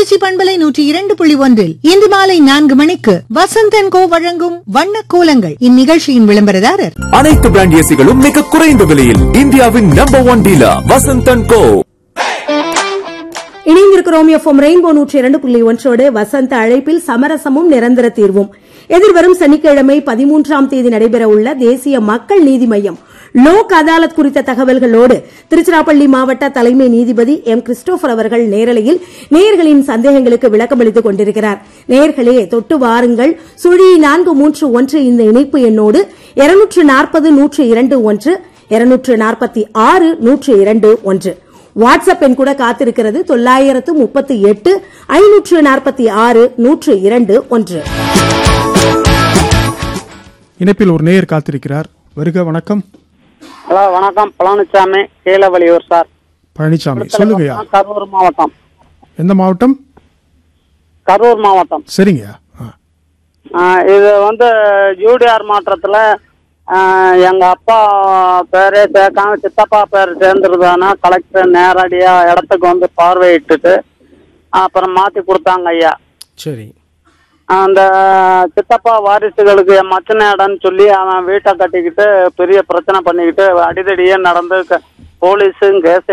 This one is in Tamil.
திருச்சி பண்பலை நூற்றி இரண்டு புள்ளி ஒன்றில் இன்று மாலை நான்கு மணிக்கு வசந்தன் கோ வழங்கும் வண்ண கோலங்கள் இந்நிகழ்ச்சியின் விளம்பரதாரர் அனைத்து பிராண்ட் ஏசிகளும் மிக குறைந்த விலையில் இந்தியாவின் number one dealer Vasanthan co இணைந்திருக்கிறோம் எஃப்எம் ரெயின்போ நூற்றி இரண்டு புள்ளி ஒன்றோடு வசந்த அழைப்பில் சமரசமும் நிரந்தர தீர்வும் எதிர்வரும் சனிக்கிழமை பதிமூன்றாம் தேதி நடைபெற உள்ள தேசிய மக்கள் நீதி மையம் லோக் அதாலத் குறித்த தகவல்களோடு திருச்சிராப்பள்ளி மாவட்ட தலைமை நீதிபதி எம் கிறிஸ்டோபர் அவர்கள் நேரலையில் நேயர்களின் சந்தேகங்களுக்கு விளக்கமளித்துக் கொண்டிருக்கிறார் நேயர்களே தொட்டு வாருங்கள் சுழி நான்கு மூன்று ஒன்று இந்த இணைப்பு எண்ணோடு இருநூற்று நாற்பது நூற்று இரண்டு ஒன்று இருநூற்று நாற்பத்தி ஆறு நூற்று இரண்டு ஒன்று வாட்ஸ்அப் எண் கூட காத்திருக்கிறது தொள்ளாயிரத்து முப்பத்தி எட்டு ஐநூற்று நாற்பத்தி ஆறு நூற்று இரண்டு ஒன்று இணைப்பில் ஒரு நேயர் காத்திருக்கிறார் வருக வணக்கம் ஹலோ வணக்கம் பழனிசாமி கீழவழியூர் சார் பழனிசாமி சொல்லுங்கய்யா கரூர் மாவட்டம் எந்த மாவட்டம் கரூர் மாவட்டம் சரிங்கய்யா ஆ. ஆ, இது வந்து யூடிஆர் மாற்றத்துல ஆ, எங்க அப்பா பேரே சேர்க்காம சித்தப்பா பேர் சேர்ந்துருதானா கலெக்டர் நேரடியா இடத்துக்கு வந்து பார்வையிட்டுட்டு அப்புறம் மாத்தி கொடுத்தாங்க ஐயா சரி அந்த சித்தப்பா வாரிசுகளுக்கு என் மச்சன இடம்னு சொல்லி அவன் வீட்டை கட்டிக்கிட்டு பெரிய பிரச்சனை பண்ணிக்கிட்டு அடிதடியே நடந்து க- போலீஸும் கேஸ்